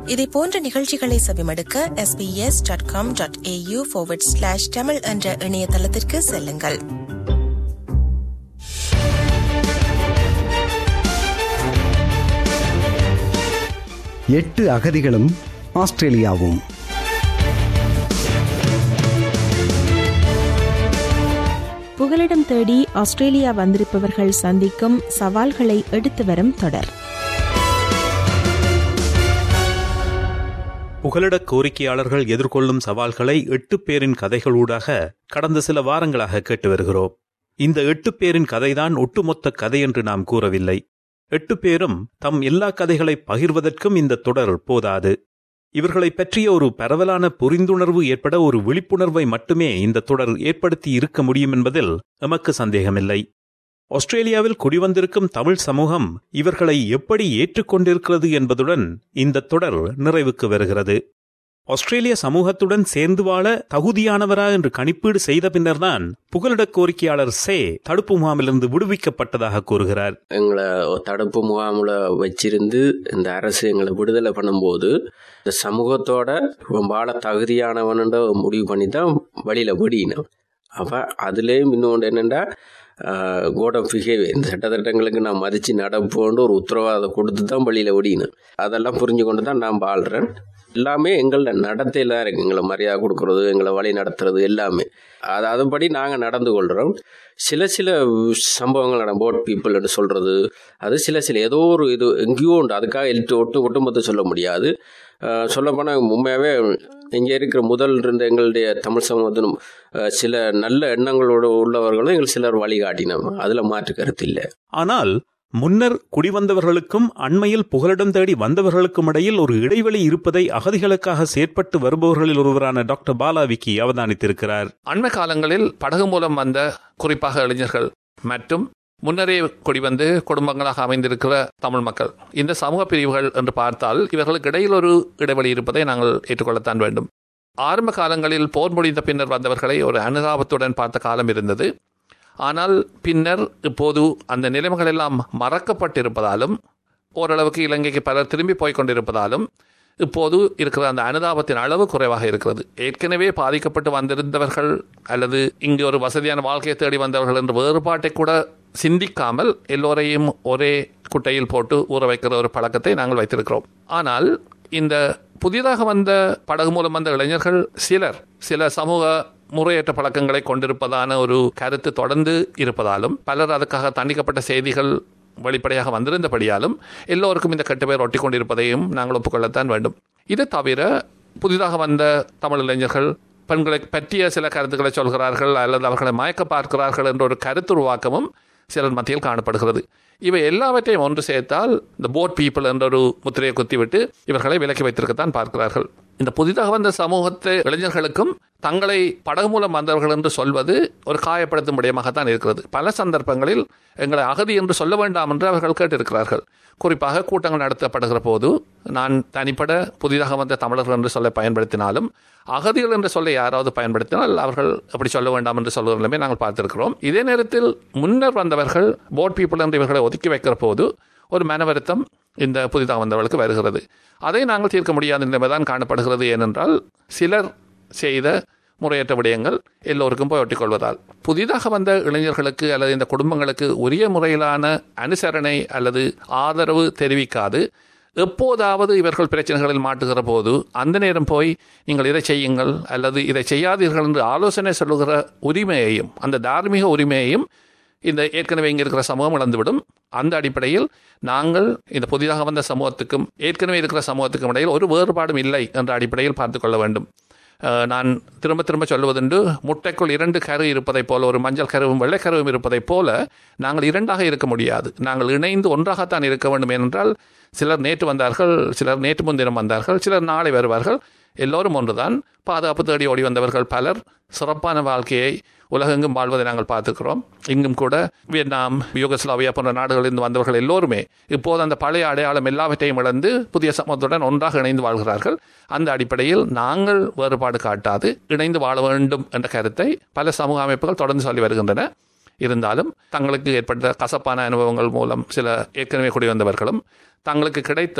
இதை போன்ற நிகழ்ச்சிகளை செவிமடுக்க SBS dot com dot AU Tamil என்ற இணையதளத்திற்கு செல்லுங்கள் எட்டு அகதிகளும் ஆஸ்திரேலியாவும் புகலிடம் தேடி ஆஸ்திரேலியா வந்திருப்பவர்கள் சந்திக்கும் சவால்களை எடுத்து வரும் தொடர் புகலிட கோரிக்கையாளர்கள் எதிர்கொள்ளும் சவால்களை எட்டு பேரின் கதைகளூடாக கடந்த சில வாரங்களாக கேட்டு வருகிறோம் இந்த எட்டு பேரின் கதைதான் ஒட்டுமொத்த கதை என்று நாம் கூறவில்லை எட்டு பேரும் தம் எல்லா கதைகளை பகிர்வதற்கும் இந்த தொடர் போதாது இவர்களை பற்றிய ஒரு பரவலான புரிந்துணர்வு ஏற்பட ஒரு விழிப்புணர்வை மட்டுமே இந்த தொடர் ஏற்படுத்தி இருக்க முடியும் என்பதில் எமக்கு சந்தேகமில்லை ஆஸ்திரேலியாவில் குடிவந்திருக்கும் தமிழ் சமூகம் இவர்களை எப்படி ஏற்றுக்கொண்டிருக்கிறது என்பதுடன் இந்த தொடர் நிறைவுக்கு வருகிறது ஆஸ்திரேலிய சமூகத்துடன் சேர்ந்து வாழ தகுதியானவரா என்று கணிப்பீடு செய்த பின்னர்தான் புகலிட கோரிக்கையாளர் சே தடுப்பு முகாமிலிருந்து விடுவிக்கப்பட்டதாக கூறுகிறார் எங்களை தடுப்பு முகாமில் வச்சிருந்து இந்த அரசு எங்களை விடுதலை பண்ணும்போது இந்த சமூகத்தோட வாழ தகுதியானவன்ன்ற முடிவு பண்ணி தான் வழியில் விடினோம் அப்போ அதுலேயும் இன்னொன்று என்னென்னா கோட் ஆஃப் பிஹேவியர் இந்த சட்டத்திட்டங்களுக்கு நான் மதித்து நடப்போன்னு ஒரு உத்தரவாதம் கொடுத்து தான் வழியில் விடினேன் அதெல்லாம் புரிஞ்சு கொண்டு தான் நான் வாழ்கிறேன் எல்லாமே எங்கள நடத்தையில் தான் இருக்குது எங்களை மரியாதை கொடுக்குறது எங்களை வழி நடத்துறது எல்லாமே அது அதுபடி நாங்கள் நடந்து கொள்கிறோம் சில சில சம்பவங்கள் நட போட் பீப்புள்னு சொல்கிறது அது சில சில ஏதோ ஒரு இது எங்கேயோ உண்டு அதுக்காக எல்ட்டு ஒட்டு ஒட்டுமொத்தம் சொல்ல முடியாது சொல்லப்போனால் உண்மையாகவே இங்கே இருக்கிற முதல் இருந்த எங்களுடைய தமிழ் சமூகத்தினும் சில நல்ல எண்ணங்களோடு உள்ளவர்களும் எங்கள் சிலர் வழிகாட்டினோம் அதில் மாற்று கருத்து இல்லை ஆனால் முன்னர் குடிவந்தவர்களுக்கும் அண்மையில் புகலிடம் தேடி வந்தவர்களுக்கும் இடையில் ஒரு இடைவெளி இருப்பதை அகதிகளுக்காக செயற்பட்டு வருபவர்களில் ஒருவரான டாக்டர் பாலாவிக்கி அவதானித்திருக்கிறார் அண்மை காலங்களில் படகு மூலம் வந்த குறிப்பாக இளைஞர்கள் மற்றும் முன்னரே குடிவந்து குடும்பங்களாக அமைந்திருக்கிற தமிழ் மக்கள் இந்த சமூக பிரிவுகள் என்று பார்த்தால் இவர்களுக்கு இடையில் ஒரு இடைவெளி இருப்பதை நாங்கள் ஏற்றுக்கொள்ளத்தான் வேண்டும் ஆரம்ப காலங்களில் போர் முடிந்த பின்னர் வந்தவர்களை ஒரு அனுதாபத்துடன் பார்த்த காலம் இருந்தது ஆனால் பின்னர் இப்போது அந்த நிலைமைகள் எல்லாம் மறக்கப்பட்டிருப்பதாலும் ஓரளவுக்கு இலங்கைக்கு பலர் திரும்பி போய் கொண்டிருப்பதாலும் இப்போது இருக்கிற அந்த அனுதாபத்தின் அளவு குறைவாக இருக்கிறது ஏற்கனவே பாதிக்கப்பட்டு வந்திருந்தவர்கள் அல்லது இங்கு ஒரு வசதியான வாழ்க்கையை தேடி வந்தவர்கள் என்ற வேறுபாட்டை கூட சிந்திக்காமல் எல்லோரையும் ஒரே குட்டையில் போட்டு ஊற வைக்கிற ஒரு பழக்கத்தை நாங்கள் வைத்திருக்கிறோம் ஆனால் இந்த புதிதாக வந்த படகு மூலம் வந்த இளைஞர்கள் சிலர் சில சமூக முறையற்ற பழக்கங்களை கொண்டிருப்பதான ஒரு கருத்து தொடர்ந்து இருப்பதாலும் பலர் அதுக்காக தண்டிக்கப்பட்ட செய்திகள் வெளிப்படையாக வந்திருந்தபடியாலும் எல்லோருக்கும் இந்த கட்டுப்பேர் ஒட்டி கொண்டிருப்பதையும் நாங்கள் ஒப்புக்கொள்ளத்தான் வேண்டும் இது தவிர புதிதாக வந்த தமிழ் இளைஞர்கள் பெண்களை பற்றிய சில கருத்துக்களை சொல்கிறார்கள் அல்லது அவர்களை மயக்க பார்க்கிறார்கள் என்ற ஒரு கருத்துருவாக்கமும் சிலர் மத்தியில் காணப்படுகிறது இவை எல்லாவற்றையும் ஒன்று சேர்த்தால் இந்த போட் பீப்புள் என்ற ஒரு முத்திரையை குத்திவிட்டு இவர்களை விலக்கி வைத்திருக்கத்தான் பார்க்கிறார்கள் இந்த புதிதாக வந்த சமூகத்து இளைஞர்களுக்கும் தங்களை படகு மூலம் வந்தவர்கள் என்று சொல்வது ஒரு காயப்படுத்தும் விடயமாகத்தான் இருக்கிறது பல சந்தர்ப்பங்களில் எங்களை அகதி என்று சொல்ல வேண்டாம் என்று அவர்கள் கேட்டிருக்கிறார்கள் குறிப்பாக கூட்டங்கள் நடத்தப்படுகிற போது நான் தனிப்பட புதிதாக வந்த தமிழர்கள் என்று சொல்ல பயன்படுத்தினாலும் அகதிகள் என்று சொல்ல யாராவது பயன்படுத்தினால் அவர்கள் அப்படி சொல்ல வேண்டாம் என்று சொல்வதிலுமே நாங்கள் பார்த்திருக்கிறோம் இதே நேரத்தில் முன்னர் வந்தவர்கள் போட் பீப்புள் என்று இவர்களை ஒதுக்கி வைக்கிற போது ஒரு மன வருத்தம் இந்த புதிதாக வந்தவர்களுக்கு வருகிறது அதை நாங்கள் தீர்க்க முடியாத நிலைமைதான் காணப்படுகிறது ஏனென்றால் சிலர் செய்த முறையற்ற விடயங்கள் எல்லோருக்கும் போய் ஒட்டிக்கொள்வதால் புதிதாக வந்த இளைஞர்களுக்கு அல்லது இந்த குடும்பங்களுக்கு உரிய முறையிலான அனுசரணை அல்லது ஆதரவு தெரிவிக்காது எப்போதாவது இவர்கள் பிரச்சனைகளில் மாட்டுகிற போது அந்த நேரம் போய் நீங்கள் இதை செய்யுங்கள் அல்லது இதை செய்யாதீர்கள் என்று ஆலோசனை சொல்லுகிற உரிமையையும் அந்த தார்மீக உரிமையையும் இந்த ஏற்கனவே இங்கே இருக்கிற சமூகம் இழந்துவிடும் அந்த அடிப்படையில் நாங்கள் இந்த புதிதாக வந்த சமூகத்துக்கும் ஏற்கனவே இருக்கிற சமூகத்துக்கும் இடையில் ஒரு வேறுபாடும் இல்லை என்ற அடிப்படையில் பார்த்து கொள்ள வேண்டும் நான் திரும்ப திரும்ப சொல்வதுண்டு முட்டைக்குள் இரண்டு கரு இருப்பதைப் போல ஒரு மஞ்சள் கருவும் வெள்ளை கருவும் இருப்பதைப் போல நாங்கள் இரண்டாக இருக்க முடியாது நாங்கள் இணைந்து ஒன்றாகத்தான் இருக்க வேண்டும் ஏனென்றால் சிலர் நேற்று வந்தார்கள் சிலர் நேற்று முன்தினம் வந்தார்கள் சிலர் நாளை வருவார்கள் எல்லோரும் ஒன்றுதான் பாதுகாப்பு தேடி ஓடி வந்தவர்கள் பலர் சிறப்பான வாழ்க்கையை உலகெங்கும் வாழ்வதை நாங்கள் பார்த்துக்கிறோம் இங்கும் கூட வியட்நாம் யூகஸ்லாவியா போன்ற நாடுகளிலிருந்து வந்தவர்கள் எல்லோருமே இப்போது அந்த பழைய அடையாளம் எல்லாவற்றையும் இழந்து புதிய சமூகத்துடன் ஒன்றாக இணைந்து வாழ்கிறார்கள் அந்த அடிப்படையில் நாங்கள் வேறுபாடு காட்டாது இணைந்து வாழ வேண்டும் என்ற கருத்தை பல சமூக அமைப்புகள் தொடர்ந்து சொல்லி வருகின்றன இருந்தாலும் தங்களுக்கு ஏற்பட்ட கசப்பான அனுபவங்கள் மூலம் சில ஏற்கனவே குடி வந்தவர்களும் தங்களுக்கு கிடைத்த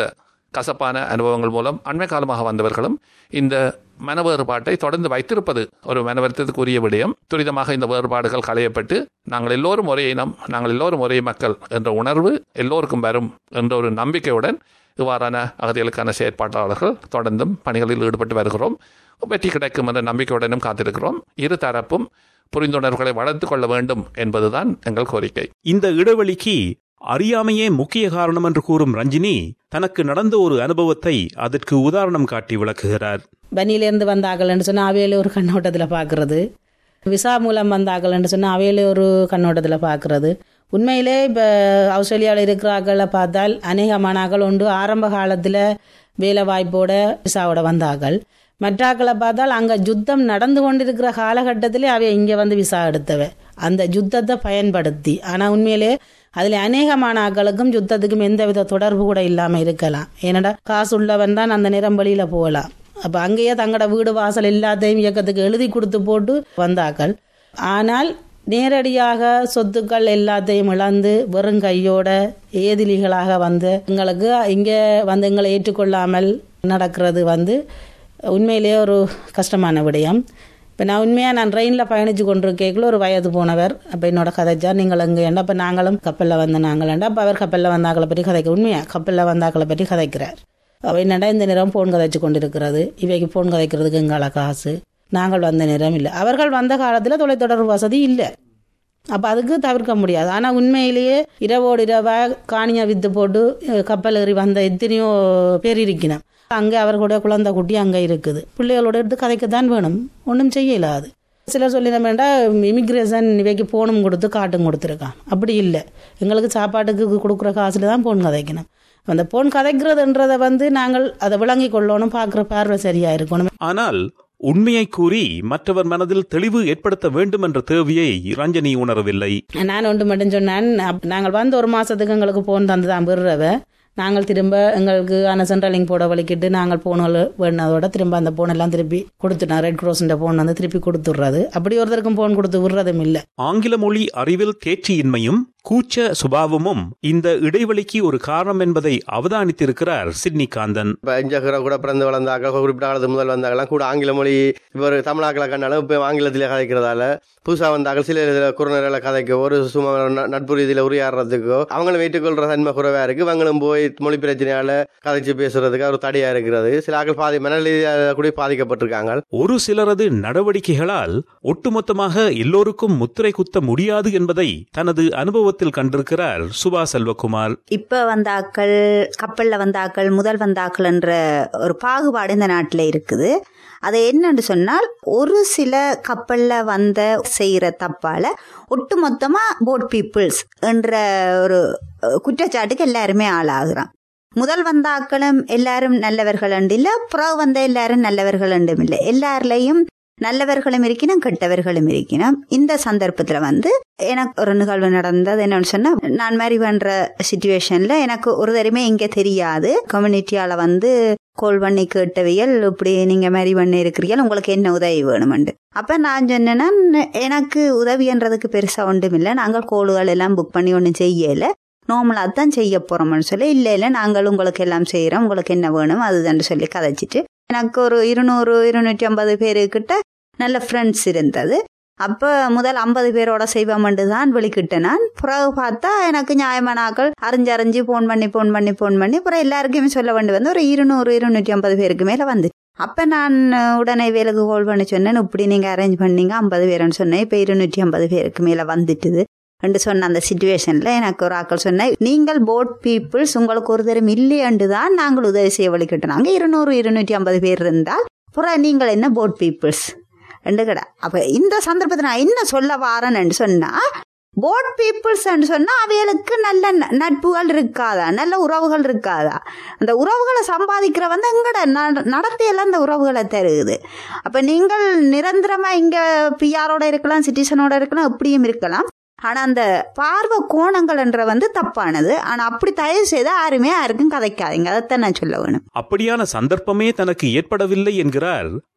கசப்பான அனுபவங்கள் மூலம் அண்மை காலமாக வந்தவர்களும் இந்த மன வேறுபாட்டை தொடர்ந்து வைத்திருப்பது ஒரு மன வருத்தத்துக்குரிய விடயம் துரிதமாக இந்த வேறுபாடுகள் களையப்பட்டு நாங்கள் எல்லோரும் ஒரே இனம் நாங்கள் எல்லோரும் ஒரே மக்கள் என்ற உணர்வு எல்லோருக்கும் வரும் என்ற ஒரு நம்பிக்கையுடன் இவ்வாறான அகதிகளுக்கான செயற்பாட்டாளர்கள் தொடர்ந்தும் பணிகளில் ஈடுபட்டு வருகிறோம் வெற்றி கிடைக்கும் என்ற நம்பிக்கையுடனும் காத்திருக்கிறோம் இரு தரப்பும் புரிந்துணர்வுகளை வளர்த்து கொள்ள வேண்டும் என்பதுதான் எங்கள் கோரிக்கை இந்த இடைவெளிக்கு அறியாமையே முக்கிய காரணம் என்று கூறும் ரஞ்சினி தனக்கு நடந்த ஒரு அனுபவத்தை அதற்கு உதாரணம் காட்டி விளக்குகிறார் பனியிலேருந்து வந்தாங்கள்னு சொன்னால் அவையில ஒரு கண்ணோட்டத்தில் பார்க்குறது விசா மூலம் வந்தாங்கள்னு சொன்னால் அவையில ஒரு கண்ணோட்டத்தில் பார்க்குறது உண்மையிலே இப்போ ஆஸ்திரேலியாவில் இருக்கிறாக்களை பார்த்தால் அநேகமானாக்கள் உண்டு ஆரம்ப காலத்தில் வேலை வாய்ப்போட விசாவோட வந்தார்கள் மற்றாக்களை பார்த்தால் அங்கே யுத்தம் நடந்து கொண்டிருக்கிற காலகட்டத்திலே அவை இங்கே வந்து விசா எடுத்தவ அந்த யுத்தத்தை பயன்படுத்தி ஆனால் உண்மையிலே அதில் அநேகமான ஆக்களுக்கும் யுத்தத்துக்கும் எந்தவித தொடர்பு கூட இல்லாமல் இருக்கலாம் ஏன்னடா காசு உள்ளவன் தான் அந்த நேரம் வழியில் போகலாம் அப்போ அங்கேயே தங்களோட வீடு வாசல் எல்லாத்தையும் இயக்கத்துக்கு எழுதி கொடுத்து போட்டு வந்தாக்கள் ஆனால் நேரடியாக சொத்துக்கள் எல்லாத்தையும் இழந்து வெறும் கையோட ஏதிலிகளாக வந்து எங்களுக்கு இங்கே வந்து எங்களை ஏற்றுக்கொள்ளாமல் நடக்கிறது வந்து உண்மையிலேயே ஒரு கஷ்டமான விடயம் இப்போ நான் உண்மையாக நான் ட்ரெயினில் பயணித்து கொண்டிருக்கேக்குள்ள ஒரு வயது போனவர் அப்போ என்னோட கதைச்சா நீங்கள் எங்கே என்ன அப்போ நாங்களும் கப்பலில் வந்த நாங்களேண்டா அப்போ அவர் கப்பலில் வந்தாக்களை பற்றி கதைக்க உண்மையாக கப்பலில் வந்தாக்களை பற்றி கதைக்கிறார் அவள் என்னடா இந்த நேரம் ஃபோன் கதைச்சு கொண்டிருக்கிறது இவைக்கு ஃபோன் கதைக்கிறதுக்கு எங்கால காசு நாங்கள் வந்த நேரம் இல்லை அவர்கள் வந்த காலத்தில் தொலைத்தொடர்பு வசதி இல்லை அப்போ அதுக்கு தவிர்க்க முடியாது ஆனால் உண்மையிலேயே இரவோடு இரவாக காணியை வித்து போட்டு கப்பல் ஏறி வந்த எத்தனையோ பேர் இருக்கணும் அங்கே அவர்களுடைய குழந்தை குட்டி அங்கே இருக்குது பிள்ளைகளோட எடுத்து கதைக்கத்தான் வேணும் ஒன்றும் செய்யலாது சிலர் சொல்லி நம்ம வேண்டாம் இமிக்ரேஷன் இவைக்கு போனும் கொடுத்து காட்டும் கொடுத்துருக்கான் அப்படி இல்லை எங்களுக்கு சாப்பாட்டுக்கு கொடுக்குற காசுல தான் போன் கதைக்கணும் அந்த போன் கதைக்கிறதுன்றதை வந்து நாங்கள் அதை விளங்கி கொள்ளணும் பார்க்குற பார்வை சரியா இருக்கணும் ஆனால் உண்மையை கூறி மற்றவர் மனதில் தெளிவு ஏற்படுத்த வேண்டும் என்ற தேவையை ரஞ்சனி உணரவில்லை நான் ஒன்று மட்டும் சொன்னேன் நாங்கள் வந்து ஒரு மாசத்துக்கு எங்களுக்கு போன் தந்து தான் விடுறவ நாங்கள் திரும்ப எங்களுக்கு ஆன சென்ட்ரலிங் போட வலிக்கிட்டு நாங்கள் போன்கள் வேணதோட திரும்ப அந்த போன் எல்லாம் திருப்பி கொடுத்துட்டோம் ரெட் கிராஸ்ன்ற போன் வந்து திருப்பி கொடுத்துடுறது அப்படி ஒருத்தருக்கும் போன் கொடுத்து விடுறதும் இல்லை ஆங்கில மொழி அறிவில் தேர்ச்சியின்மையும் கூச்ச சுபாவமும் இந்த இடைவெளிக்கு ஒரு காரணம் என்பதை அவதானித்திருக்கிறார் சிட்னி காந்தன் இப்போ இஞ்சகர கூட பிறந்து வளர்ந்தாக்கள் குறிப்பிட்ட காலத்து முதல் வந்தாங்கலாம் கூட ஆங்கில மொழி இவர் தமிழாக்களை கண்டாலும் இப்போ ஆங்கிலத்திலே கதைக்கிறதால புதுசாக வந்தாக்கள் சில இதில் குறுநரில் கதைக்க ஒரு சும்மா நட்பு ரீதியில் உரையாடுறதுக்கோ அவங்களும் வீட்டுக்கொள்கிற தன்மை குறைவாக இருக்குது இவங்களும் போய் மொழி பிரச்சனையால் கதைச்சு பேசுறதுக்கு ஒரு தடையாக இருக்கிறது சில ஆக்கள் பாதி மனரீதியாக கூட பாதிக்கப்பட்டிருக்காங்க ஒரு சிலரது நடவடிக்கைகளால் ஒட்டுமொத்தமாக எல்லோருக்கும் முத்திரை குத்த முடியாது என்பதை தனது அனுபவத்தில் கண்டிருக்கிறார் சுபா செல்வகுமார் இப்ப வந்தாக்கள் கப்பல்ல வந்தாக்கள் முதல் வந்தாக்கள் என்ற ஒரு பாகுபாடு இந்த நாட்டில் இருக்குது அது என்னன்னு சொன்னால் ஒரு சில கப்பல்ல வந்த செய்யற தப்பால ஒட்டுமொத்தமா போட் பீப்புள்ஸ் என்ற ஒரு குற்றச்சாட்டுக்கு எல்லாருமே ஆளாகிறான் முதல் வந்தாக்களும் எல்லாரும் நல்லவர்கள் இல்ல புறவு வந்த எல்லாரும் நல்லவர்கள் இல்லை எல்லாருலயும் நல்லவர்களும் இருக்கணும் கெட்டவர்களும் இருக்கணும் இந்த சந்தர்ப்பத்துல வந்து எனக்கு ஒரு நிகழ்வு நடந்தது என்னன்னு சொன்னா நான் மாதிரி பண்ற சுச்சுவேஷன்ல எனக்கு ஒரு தருமே இங்க தெரியாது கம்யூனிட்டியால வந்து கோல் பண்ணி கேட்டவியல் இப்படி நீங்க மாதிரி பண்ணி இருக்கிறீர்கள் உங்களுக்கு என்ன உதவி வேணுமெண்டு அப்ப நான் சொன்னேன்னா எனக்கு உதவின்றதுக்கு பெருசா ஒன்றும் இல்லை நாங்கள் கோளுகள் எல்லாம் புக் பண்ணி ஒன்றும் செய்யல நார்மலா தான் செய்ய போறோம்னு சொல்லி இல்ல இல்ல நாங்கள் உங்களுக்கு எல்லாம் செய்யறோம் உங்களுக்கு என்ன வேணும் அதுதான் சொல்லி கதைச்சிட்டு எனக்கு ஒரு இருநூறு இருநூற்றி ஐம்பது பேருக்கிட்ட நல்ல ஃப்ரெண்ட்ஸ் இருந்தது அப்போ முதல் ஐம்பது பேரோட செய்வோம்னு தான் வெளிக்கிட்டேன் நான் பிறகு பார்த்தா எனக்கு நியாயமான ஆக்கள் அறிஞ்சு அறிஞ்சு ஃபோன் பண்ணி ஃபோன் பண்ணி ஃபோன் பண்ணி அப்புறம் எல்லாருக்குமே சொல்ல வேண்டி வந்து ஒரு இருநூறு இருநூற்றி ஐம்பது பேருக்கு மேலே வந்து அப்போ நான் உடனே வேலைக்கு கால் பண்ணி சொன்னேன் இப்படி நீங்கள் அரேஞ்ச் பண்ணீங்க ஐம்பது பேருன்னு சொன்னேன் இப்போ இருநூற்றி ஐம்பது பேருக்கு மேலே வந்துட்டுது என்று சொன்ன அந்த சுச்சுவேஷன்ல எனக்கு ஒரு ஆக்கள் சொன்னேன் நீங்கள் போட் பீப்புள்ஸ் உங்களுக்கு ஒரு தரம் இல்லையண்டு தான் நாங்கள் உதவி செய்ய வழிகிட்டோம் இருநூறு இருநூற்றி ஐம்பது பேர் இருந்தால் அப்புறம் நீங்கள் என்ன போட் பீப்புள்ஸ் ரெண்டு கடை அப்ப இந்த சந்தர்ப்பத்தை நான் என்ன சொல்ல வாரேன்னு சொன்னா போட் பீப்புள்ஸ் சொன்னா அவைகளுக்கு நல்ல நட்புகள் இருக்காதா நல்ல உறவுகள் இருக்காதா அந்த உறவுகளை சம்பாதிக்கிற வந்து எங்கட நடத்தியெல்லாம் அந்த உறவுகளை தருகுது அப்ப நீங்கள் நிரந்தரமா இங்க பிஆரோட இருக்கலாம் சிட்டிசனோட இருக்கலாம் எப்படியும் இருக்கலாம் ஆனா அந்த பார்வை கோணங்கள் என்ற வந்து தப்பானது ஆனா அப்படி தயவு செய்து யாருமே யாருக்கும் கதைக்காதீங்க அதைத்தான் நான் சொல்ல வேணும் அப்படியான சந்தர்ப்பமே தனக்கு ஏற்படவில்லை என்கிறார்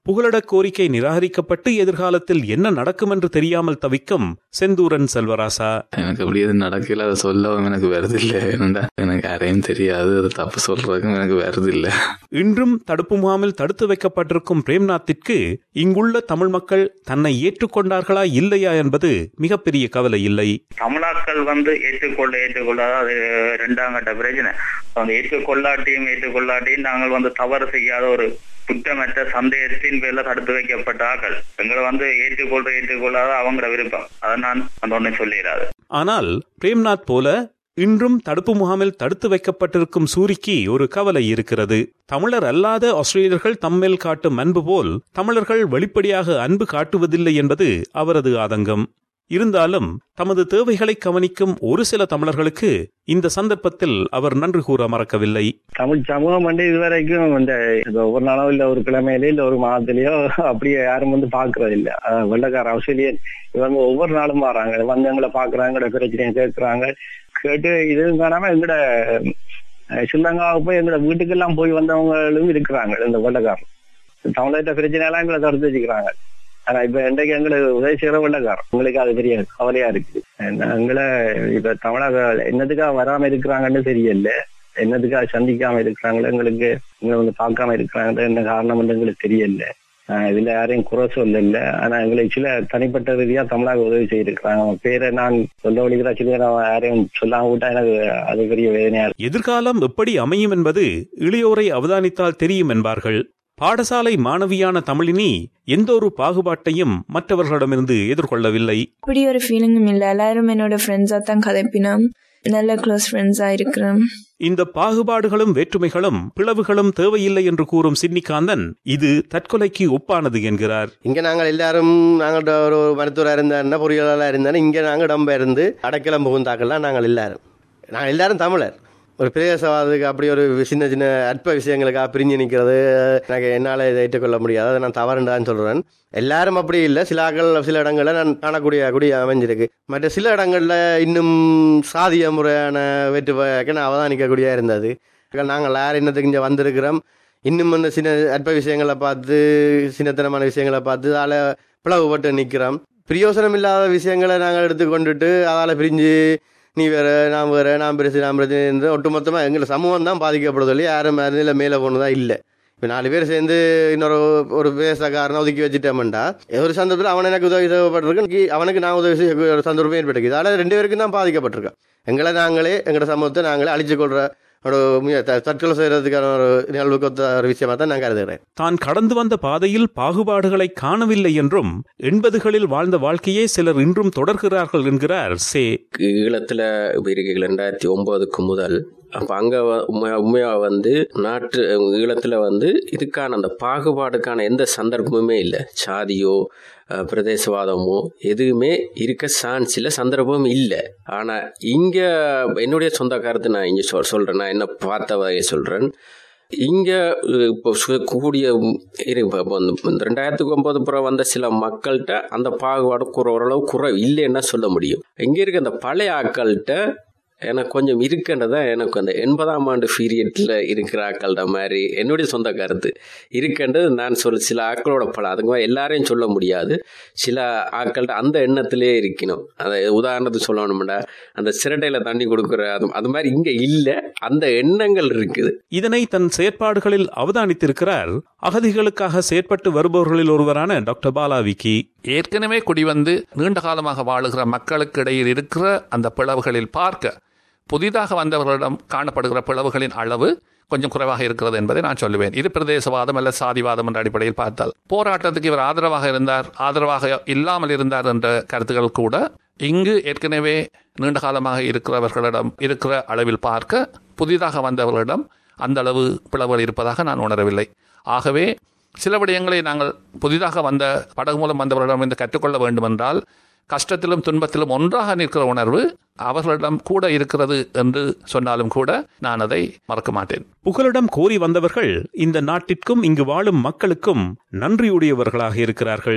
புகலிட கோரிக்கை நிராகரிக்கப்பட்டு எதிர்காலத்தில் என்ன நடக்கும் என்று தெரியாமல் தவிக்கும் செந்தூரன் செல்வராசா எனக்கு அப்படி எதுவும் நடக்கல அதை சொல்லவும் எனக்கு வருது இல்லை என்னடா எனக்கு யாரையும் தெரியாது அது தப்பு சொல்றதுக்கும் எனக்கு வருது இல்லை இன்றும் தடுப்பு முகாமில் தடுத்து வைக்கப்பட்டிருக்கும் பிரேம்நாத்திற்கு இங்குள்ள தமிழ் மக்கள் தன்னை ஏற்றுக்கொண்டார்களா இல்லையா என்பது மிகப்பெரிய கவலை இல்லை தமிழாக்கள் வந்து ஏற்றுக்கொள்ள ஏற்றுக்கொள்ளாத அது ரெண்டாம் கட்ட பிரச்சனை அவங்க ஏற்றுக்கொள்ளாட்டியும் ஏற்றுக்கொள்ளாட்டியும் நாங்கள் வந்து தவறு செய்யாத ஒரு குற்றமற்ற சந்தேகத்தின் பேர்ல தடுத்து வைக்கப்பட்ட ஆக்கள் எங்களை வந்து ஏற்றுக்கொள்ற ஏற்றுக்கொள்ளாத அவங்களோட விருப்பம் அதை நான் அந்த ஒண்ணு சொல்லிடாது ஆனால் பிரேம்நாத் போல இன்றும் தடுப்பு முகாமில் தடுத்து வைக்கப்பட்டிருக்கும் சூரிக்கு ஒரு கவலை இருக்கிறது தமிழர் அல்லாத ஆஸ்திரேலியர்கள் தம்மேல் காட்டும் அன்பு போல் தமிழர்கள் வெளிப்படையாக அன்பு காட்டுவதில்லை என்பது அவரது ஆதங்கம் இருந்தாலும் தமது தேவைகளை கவனிக்கும் ஒரு சில தமிழர்களுக்கு இந்த சந்தர்ப்பத்தில் அவர் நன்றி கூற மறக்கவில்லை தமிழ் சமூகம் வந்து இதுவரைக்கும் இந்த இப்ப ஒரு நாளோ இல்ல ஒரு கிழமையில இல்ல ஒரு மாதத்திலயோ அப்படியே யாரும் வந்து பாக்குறது இல்ல அஹ் வெள்ளக்கார ஆஸ்திரேலியன் இவங்க ஒவ்வொரு நாளும் வராங்க வந்து எங்களை பாக்குறாங்க எங்களோட பிரச்சனையை கேட்கறாங்க கேட்டு இதுவும் காணாம எங்கட அஹ் ஸ்ரீலங்காவுக்கு போய் எங்களோட வீட்டுக்கெல்லாம் போய் வந்தவங்களும் இருக்கிறாங்க இந்த வெள்ளக்காரன் தமிழக பிரச்சனை எல்லாம் எங்களை தடுத்து வச்சுக்கிறாங்க ஆனா இப்ப இன்றைக்கு எங்களுக்கு உதவி செய்யற வெள்ளக்காரன் உங்களுக்கு அது பெரிய கவலையா இருக்கு என்ன, எங்களை இப்ப தமிழக என்னதுக்காக வராம இருக்கிறாங்கன்னு தெரியல என்னதுக்காக சந்திக்காம இருக்கிறாங்களோ எங்களுக்கு எங்களை வந்து பார்க்காம இருக்கிறாங்க என்ன காரணம் எங்களுக்கு தெரியல ஆஹ் இதுல யாரையும் குறை சொல்லல ஆனா எங்களுக்கு சில தனிப்பட்ட ரீதியா தமிழக உதவி செய்திருக்கிறாங்க அவன் பேரை நான் சொல்ல வழிகிற சில நான் யாரையும் சொல்லாம விட்டா எனக்கு அது பெரிய வேதனையா இருக்கு எதிர்காலம் எப்படி அமையும் என்பது இளையோரை அவதானித்தால் தெரியும் என்பார்கள் பாடசாலை மாணவியான தமிழினி எந்த ஒரு பாகுபாட்டையும் மற்றவர்களிடமிருந்து எதிர்கொள்ளவில்லை அப்படி ஒரு ஃபீலிங்கும் இல்லை எல்லாரும் என்னோட ஃப்ரெண்ட்ஸாக தான் கதைப்பினோம் நல்ல க்ளோஸ் ஃப்ரெண்ட்ஸாக இருக்கிறோம் இந்த பாகுபாடுகளும் வேற்றுமைகளும் பிளவுகளும் தேவையில்லை என்று கூறும் சின்னிகாந்தன் இது தற்கொலைக்கு ஒப்பானது என்கிறார் இங்க நாங்கள் எல்லாரும் நாங்கள் ஒரு மருத்துவராக இருந்தாருன்னா பொறியாளராக இருந்தாலும் இங்க நாங்கள் இடம்பெயர்ந்து அடைக்கலம் புகுந்தாக்கள்லாம் நாங்கள் எல்லாரும் நாங்கள் எல்லாரும் தமிழர் ஒரு பிரதேசவாதத்துக்கு அப்படி ஒரு சின்ன சின்ன அற்ப விஷயங்களுக்காக பிரிஞ்சு நிற்கிறது எனக்கு என்னால் இதை ஏற்றுக்கொள்ள முடியாது அதை நான் தவறுண்டான்னு சொல்கிறேன் எல்லாரும் அப்படி இல்லை சில ஆக்கள் சில இடங்களில் நான் காணக்கூடிய கூடிய அமைஞ்சிருக்கு மற்ற சில இடங்களில் இன்னும் சாதிய முறையான வேற்றுமைக்கு நான் அவதானிக்கக்கூடிய இருந்தது நாங்கள் யார் இன்னத்துக்கு இங்கே வந்திருக்கிறோம் இன்னும் அந்த சின்ன அற்ப விஷயங்களை பார்த்து சின்னத்தனமான விஷயங்களை பார்த்து அதால் பிளவுபட்டு நிற்கிறோம் பிரயோசனம் இல்லாத விஷயங்களை நாங்கள் எடுத்துக்கொண்டுட்டு அதால் பிரிஞ்சு நீ வேற நான் வேற நான் பெருசு நான் பெருசு என்று ஒட்டுமொத்தமாக எங்களை சமூகம் தான் பாதிக்கப்படுது இல்லையா யாரும் அதில் மேலே போனதா இல்லை இப்போ நாலு பேர் சேர்ந்து இன்னொரு ஒரு பேசக்காரனை ஒதுக்கி வச்சுட்டோம்டா ஒரு சந்தர்ப்பத்தில் அவன் எனக்கு உதவி தேவைப்பட்டிருக்கு அவனுக்கு நான் உதவி செய்ய ஒரு சந்தர்ப்பம் ஏற்பட்டிருக்கு இதால் ரெண்டு பேருக்கும் தான் பாதிக்கப்பட்டிருக்கோம் எங்களை நாங்களே எங்களோட சமூகத்தை நாங்களே அழிச்சு கொள்கிற ஒரு முய- த- தற்கொலை செய்யறதுக்கான ஒரு நிகழ்வுக்கு ஒத்த ஒரு விஷயமா தான் நான் கருதுகிறேன் தான் கடந்து வந்த பாதையில் பாகுபாடுகளை காணவில்லை என்றும் எண்பதுகளில் வாழ்ந்த வாழ்க்கையே சிலர் இன்றும் தொடர்கிறார்கள் என்கிறார் சே ஈழத்தில் இருக்கீங்க ரெண்டாயிரத்தி ஒம்போதுக்கு முதல் அப்போ அங்கே உண்மையா உண்மையாக வந்து நாட்டு ஈழத்தில் வந்து இதுக்கான அந்த பாகுபாடுக்கான எந்த சந்தர்ப்பமுமே இல்லை சாதியோ அஹ், பிரதேசவாதமோ எதுவுமே இருக்க சான்ஸ் இல்லை சந்தர்ப்பமும் இல்லை ஆனால் இங்கே என்னுடைய சொந்த கருத்து நான் இங்கே சொல் சொல்கிறேன் நான் என்ன பார்த்த வகையை சொல்கிறேன் இங்கே இப்போ சு- கூடிய இரு- இப்போ இப்போ வந்து இந்த ரெண்டாயிரத்துக்கு ஒன்பது புறம் வந்த சில மக்கள்கிட்ட அந்த பாகுபாடு குறை ஓரளவு குறை இல்லைன்னா சொல்ல முடியும் இங்கே இருக்க அந்த பழைய ஆட்கள்கிட்ட எனக்கு கொஞ்சம் இருக்குன்றதா எனக்கு அந்த எண்பதாம் ஆண்டு பீரியட்ல இருக்கிற ஆக்கள்ட மாதிரி என்னுடைய சொந்த கருத்து இருக்குன்றது நான் சொல்ல சில ஆக்களோட பல அதுக்கு மேல எல்லாரையும் சொல்ல முடியாது சில ஆக்கள்கிட்ட அந்த எண்ணத்திலே இருக்கணும் அதை உதாரணத்துக்கு சொல்லணும்டா அந்த சிரட்டையில தண்ணி கொடுக்குற அது அது மாதிரி இங்க இல்லை அந்த எண்ணங்கள் இருக்குது இதனை தன் செயற்பாடுகளில் அவதானித்திருக்கிறார் அகதிகளுக்காக செயற்பட்டு வருபவர்களில் ஒருவரான டாக்டர் பாலாவிக்கி ஏற்கனவே குடிவந்து நீண்ட காலமாக வாழுகிற மக்களுக்கு இடையில் இருக்கிற அந்த பிளவுகளில் பார்க்க புதிதாக வந்தவர்களிடம் காணப்படுகிற பிளவுகளின் அளவு கொஞ்சம் குறைவாக இருக்கிறது என்பதை நான் சொல்லுவேன் இது பிரதேசவாதம் அல்ல சாதிவாதம் என்ற அடிப்படையில் பார்த்தால் போராட்டத்துக்கு இவர் ஆதரவாக இருந்தார் ஆதரவாக இல்லாமல் இருந்தார் என்ற கருத்துக்கள் கூட இங்கு ஏற்கனவே நீண்ட காலமாக இருக்கிறவர்களிடம் இருக்கிற அளவில் பார்க்க புதிதாக வந்தவர்களிடம் அந்த அளவு பிளவுகள் இருப்பதாக நான் உணரவில்லை ஆகவே சில விடயங்களை நாங்கள் புதிதாக வந்த படகு மூலம் வந்தவர்களிடம் இருந்து கற்றுக்கொள்ள வேண்டுமென்றால் கஷ்டத்திலும் துன்பத்திலும் ஒன்றாக நிற்கிற உணர்வு அவர்களிடம் கூட இருக்கிறது என்று சொன்னாலும் கூட நான் அதை மறக்க மாட்டேன் புகலிடம் கோரி வந்தவர்கள் இந்த நாட்டிற்கும் இங்கு வாழும் மக்களுக்கும் நன்றியுடையவர்களாக இருக்கிறார்கள்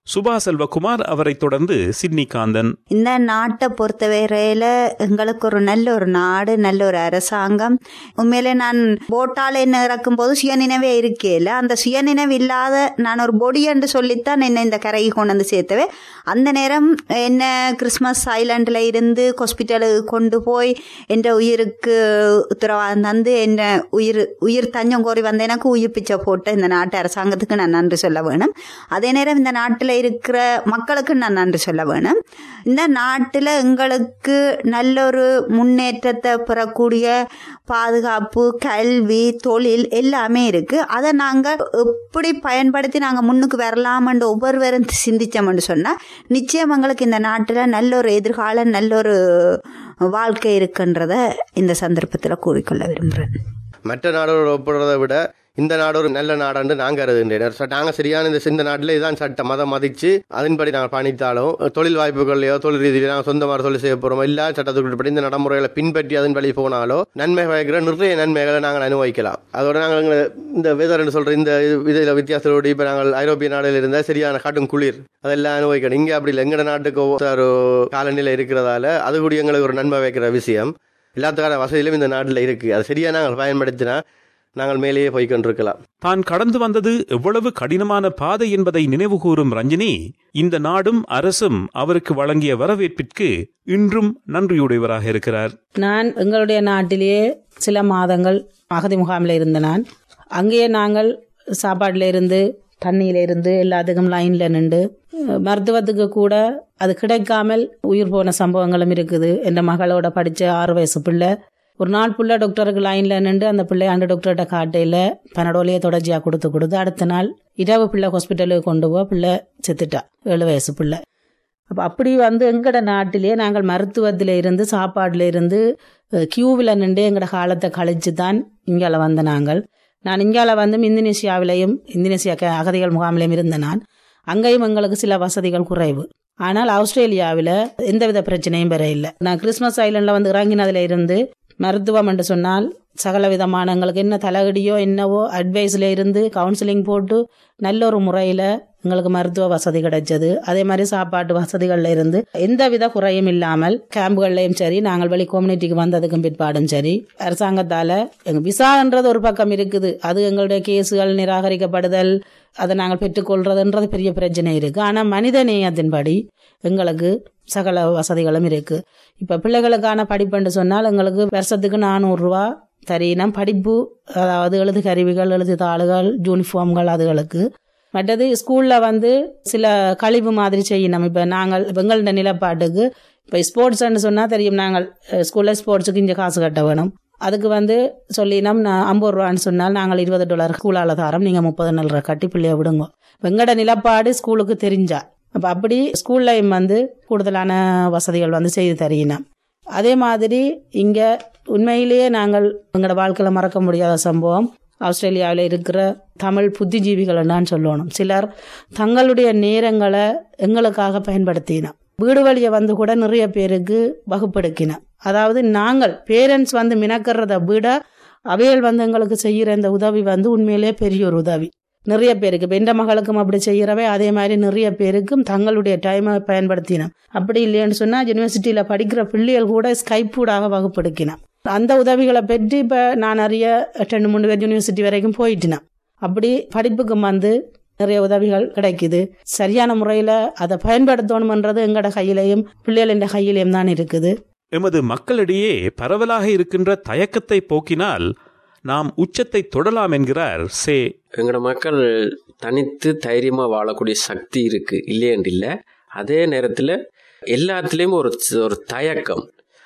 சுபா செல்வகுமார் அவரைத் தொடர்ந்து சிட்னி காந்தன் இந்த நாட்டை பொறுத்தவரையில எங்களுக்கு ஒரு நல்ல ஒரு நாடு நல்ல ஒரு அரசாங்கம் உண்மையிலே நான் போட்டால் என்ன இறக்கும் போது சுயநினைவே இருக்கேல அந்த சுயநினைவு இல்லாத நான் ஒரு பொடி என்று சொல்லித்தான் என்னை இந்த கரைக்கு கொண்டு வந்து சேர்த்தவே அந்த நேரம் என்ன கிறிஸ்மஸ் ஐலாண்டில் இருந்து ஹாஸ்பிட்டலுக்கு கொண்டு போய் என்ற உயிருக்கு உத்தரவாதம் தந்து என்ன உயிர் உயிர் தஞ்சம் கோரி வந்த எனக்கு உயிர் பிச்சை போட்ட இந்த நாட்டு அரசாங்கத்துக்கு நான் நன்றி சொல்ல வேணும் அதே நேரம் இந்த நாட்டில் இருக்கிற மக்களுக்கு நான் நன்றி சொல்ல வேணும் இந்த நாட்டில் எங்களுக்கு நல்ல ஒரு முன்னேற்றத்தை பெறக்கூடிய பாதுகாப்பு கல்வி தொழில் எல்லாமே இருக்கு அதை நாங்கள் எப்படி பயன்படுத்தி நாங்கள் முன்னுக்கு வரலாம்னு ஒவ்வொருவரும் சிந்திச்சோம்னு சொன்னால் நிச்சயம் எங்களுக்கு இந்த நாட்டில் நல்ல ஒரு எதிர்காலம் நல்ல ஒரு வாழ்க்கை இருக்குன்றத இந்த சந்தர்ப்பத்தில் கூறிக்கொள்ள விரும்புகிறேன் மற்ற நாடோட ஒப்பிடுறதை விட இந்த நாடு ஒரு நல்ல நாடாண்டு நாங்கள் கருதுகின்றனர் So, நாங்கள் சரியான இந்த இந்த நாட்டில் இதான் சட்டம் மதம் மதித்து அதன்படி நாங்கள் பயணித்தாலும் தொழில் வாய்ப்புகள்லையோ தொழில் ரீதியில நாங்கள் சொந்தமாக தொழில் செய்ய போகிறோம் எல்லா சட்டத்துக்குட்படி இந்த நடைமுறைகளை பின்பற்றி அதன் வழி போனாலோ நன்மை வகைக்கிற நிறைய நன்மைகளை நாங்கள் அனுபவிக்கலாம் அதோட நாங்கள் எங்களை இந்த வெதர்னு சொல்கிற இந்த இதில் வித்தியாசத்தோடு இப்போ நாங்கள் ஐரோப்பிய நாடுகள் இருந்தால் சரியான காட்டும் குளிர் அதெல்லாம் அனுபவிக்கணும் இங்கே அப்படி இல்லை எங்கள் நாட்டுக்கு ஒரு காலநிலை இருக்கிறதால அது கூட எங்களுக்கு ஒரு நன்மை வைக்கிற விஷயம் எல்லாத்துக்கான வசதியிலும் இந்த நாட்டில் இருக்குது அதை சரியாக நாங்கள் பயன்படுத்தினா நாங்கள் மேலேயே போய் கொண்டிருக்கலாம் தான் கடந்து வந்தது எவ்வளவு கடினமான பாதை என்பதை நினைவுகூரும் ரஞ்சினி இந்த நாடும் அரசும் அவருக்கு வழங்கிய வரவேற்பிற்கு இன்றும் நன்றியுடையவராக இருக்கிறார் நான் எங்களுடைய நாட்டிலேயே சில மாதங்கள் அகதி முகாமில் இருந்த நான் அங்கேயே நாங்கள் சாப்பாட்டில் இருந்து தண்ணியில இருந்து எல்லாத்துக்கும் லைன்ல நின்று மருத்துவத்துக்கு கூட அது கிடைக்காமல் உயிர் போன சம்பவங்களும் இருக்குது என் மகளோட படிச்ச ஆறு வயசு பிள்ளை ஒரு நாள் புள்ள டாக்டருக்கு லைன்ல நின்று அந்த பிள்ளை அந்த டாக்டர்கிட்ட காட்டையில் பனடோலையே தொடர்ச்சியா கொடுத்து கொடுத்து அடுத்த நாள் இரவு பிள்ளை ஹாஸ்பிட்டலுக்கு கொண்டு போக பிள்ளை செத்துட்டா ஏழு வயசு பிள்ளை அப்போ அப்படி வந்து எங்கட நாட்டிலே நாங்கள் மருத்துவத்தில் இருந்து சாப்பாட்டில் இருந்து கியூவில் நின்று எங்கட காலத்தை கழிச்சு தான் இங்கால வந்த நாங்கள் நான் இங்கால வந்து இந்தோனேசியாவிலையும் இந்தோனேசியா க- அகதிகள் முகாமிலையும் இருந்த நான் அங்கேயும் எங்களுக்கு சில வசதிகள் குறைவு ஆனால் ஆஸ்திரேலியாவில் எந்தவித பிரச்சனையும் பெற இல்லை நான் கிறிஸ்மஸ் ஐலண்டில் வந்து இறங்கினதுல இருந்து மருத்துவம் என்று சொன்னால் சகல விதமான எங்களுக்கு என்ன தலைகடியோ என்னவோ அட்வைஸில் இருந்து கவுன்சிலிங் போட்டு நல்ல ஒரு முறையில் எங்களுக்கு மருத்துவ வசதி கிடைச்சது அதே மாதிரி சாப்பாட்டு வசதிகள்ல இருந்து எந்த வித குறையும் இல்லாமல் கேம்புகள்லையும் சரி நாங்கள் வெளி கம்யூனிட்டிக்கு வந்ததுக்கும் பிற்பாடும் சரி அரசாங்கத்தால எங்க விசான்றது ஒரு பக்கம் இருக்குது அது எங்களுடைய கேஸுகள் நிராகரிக்கப்படுதல் அதை நாங்கள் பெற்றுக்கொள்றதுன்றது பெரிய பிரச்சனை இருக்கு ஆனா மனித நேயத்தின்படி எங்களுக்கு சகல வசதிகளும் இருக்கு இப்ப பிள்ளைகளுக்கான படிப்புன்னு சொன்னால் எங்களுக்கு வருஷத்துக்கு நானூறு ரூபா தரீனம் படிப்பு அதாவது எழுது கருவிகள் எழுது தாளுகள் யூனிஃபார்ம்கள் அதுகளுக்கு மற்றது ஸ்கூல்ல வந்து சில கழிவு மாதிரி செய்யணும் இப்ப நாங்கள் இப்ப எங்கள்ட நிலப்பாட்டுக்கு இப்ப ஸ்போர்ட்ஸ்ன்னு சொன்னா தெரியும் நாங்கள் அஹ், ஸ்கூல்ல ஸ்போர்ட்ஸுக்கு இங்க காசு கட்ட வேணும் அதுக்கு வந்து சொல்லினோம் நான் ஐம்பது ரூபான்னு சொன்னால் நாங்கள் இருபது டாலர் ஸ்கூலால தாரோம் நீங்க முப்பது நாள் கட்டி பிள்ளைய விடுங்க எங்கட நிலப்பாடு ஸ்கூலுக்கு தெரிஞ்சா அப்ப அப்படி ஸ்கூல்லையும் வந்து கூடுதலான வசதிகள் வந்து செய்து தரீனம் அதே மாதிரி இங்க உண்மையிலேயே நாங்கள் எங்களோட வாழ்க்கையில மறக்க முடியாத சம்பவம் ஆஸ்திரேலியாவில் இருக்கிற தமிழ் புத்திஜீவிகள் நான் சொல்லணும் சிலர் தங்களுடைய நேரங்களை எங்களுக்காக பயன்படுத்தினோம் வீடு வழியை வந்து கூட நிறைய பேருக்கு வகுப்பெடுக்கினோம் அதாவது நாங்கள் பேரண்ட்ஸ் வந்து மினக்கிறத விட அவைகள் வந்து எங்களுக்கு செய்கிற இந்த உதவி வந்து உண்மையிலேயே பெரிய ஒரு உதவி நிறைய பேருக்கு இப்போ எந்த மகளுக்கும் அப்படி செய்கிறவே அதே மாதிரி நிறைய பேருக்கும் தங்களுடைய டைமை பயன்படுத்தினோம் அப்படி இல்லைன்னு சொன்னால் யூனிவர்சிட்டியில் படிக்கிற பிள்ளைகள் கூட ஸ்கைப்பூடாக வகுப்பெடுக்கினோம் அந்த உதவிகளை பெற்று இப்போ நான் நிறைய ரெண்டு மூணு பேர் யூனிவர்சிட்டி வரைக்கும் போயிட்டினேன் அப்படி படிப்புக்கு வந்து நிறைய உதவிகள் கிடைக்குது சரியான முறையில் அதை பயன்படுத்தணுமன்றது எங்களோட கையிலையும் பிள்ளைகளின் கையிலையும் தான் இருக்குது எமது மக்களிடையே பரவலாக இருக்கின்ற தயக்கத்தை போக்கினால் நாம் உச்சத்தை தொடலாம் என்கிறார் சே எங்களோட மக்கள் தனித்து தைரியமா வாழக்கூடிய சக்தி இருக்கு இல்லையன்று இல்லை அதே நேரத்தில் எல்லாத்துலேயும் ஒரு ஒரு தயக்கம்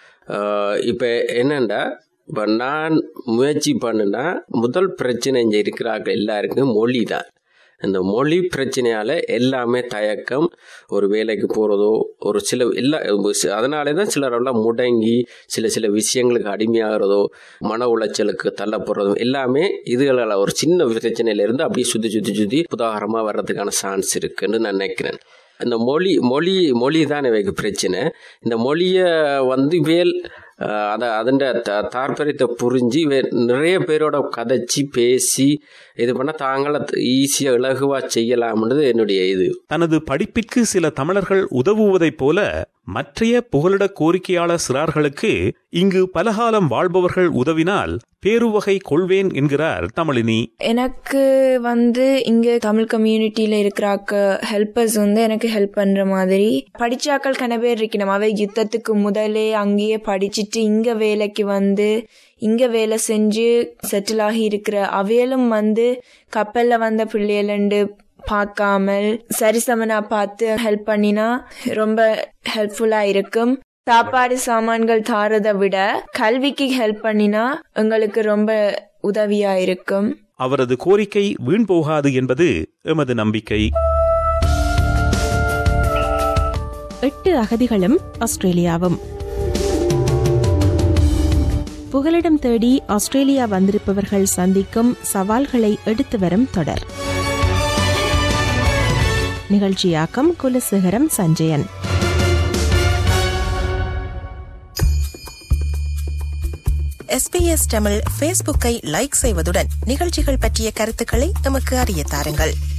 ஆஹ் இப்ப என்னண்டா இப்போ நான் முயற்சி பண்ணுனா முதல் பிரச்சனை இங்கே இருக்கிறார்கள் எல்லாருக்கும் மொழி தான் இந்த மொழி பிரச்சனையால எல்லாமே தயக்கம் ஒரு வேலைக்கு போகிறதோ ஒரு சில எல்லா அதனாலே தான் சிலர் எல்லாம் முடங்கி சில சில விஷயங்களுக்கு அடிமையாகிறதோ மன உளைச்சலுக்கு தள்ளப்படுறதோ எல்லாமே இதுகளால் ஒரு சின்ன பிரச்சனையிலேருந்து அப்படியே சுற்றி சுற்றி சுற்றி புதாகரமாக வர்றதுக்கான சான்ஸ் இருக்குன்னு நான் நினைக்கிறேன் இந்த மொழி மொழி மொழி தான் எனக்கு பிரச்சனை இந்த மொழியை வந்து வேல் அஹ், அத അതിന്റെ ത- താല്പര്യത്തെ புரிஞ்சு வே- நிறைய பேரோட கதைச்சி பேசி இது பண்ண தாங்களை ஈஸியா இலகுவா செய்யலாம்ன்றது என்னுடைய இது தனது படிப்பிற்கு சில தமிழர்கள் உதவுவதைப் போல மற்றைய புகலிட கோரிக்கையாளர் சிறார்களுக்கு இங்கு பலகாலம் வாழ்பவர்கள் உதவினால் பேருவகை கொள்வேன் என்கிறார் தமிழினி எனக்கு வந்து இங்க தமிழ் கம்யூனிட்டியில இருக்கிறாக்க ஹெல்பர்ஸ் வந்து எனக்கு ஹெல்ப் பண்ற மாதிரி படிச்சாக்கள் கன பேர் இருக்கணும் அவை யுத்தத்துக்கு முதலே அங்கேயே படிச்சுட்டு இங்க வேலைக்கு வந்து இங்க வேலை செஞ்சு செட்டில் ஆகி இருக்கிற அவையலும் வந்து கப்பல்ல வந்த பிள்ளைகளண்டு பார்க்காமல் சரிசமனா பார்த்து ஹெல்ப் பண்ணினா ரொம்ப ஹெல்ப்ஃபுல்லா இருக்கும் சாப்பாடு சாமான்கள் தாரதை விட கல்விக்கு ஹெல்ப் பண்ணினா எங்களுக்கு ரொம்ப உதவியா இருக்கும் அவரது கோரிக்கை வீண் போகாது என்பது எமது நம்பிக்கை எட்டு அகதிகளும் ஆஸ்திரேலியாவும் புகலிடம் தேடி ஆஸ்திரேலியா வந்திருப்பவர்கள் சந்திக்கும் சவால்களை எடுத்து வரும் தொடர் நிகழ்ச்சியாக்கம் குலசேகரம் சஞ்சயன் எஸ்பிஎஸ் தமிழ் ஃபேஸ்புக்கை லைக் செய்வதுடன் நிகழ்ச்சிகள் பற்றிய கருத்துக்களை எமக்கு அறிய தாருங்கள்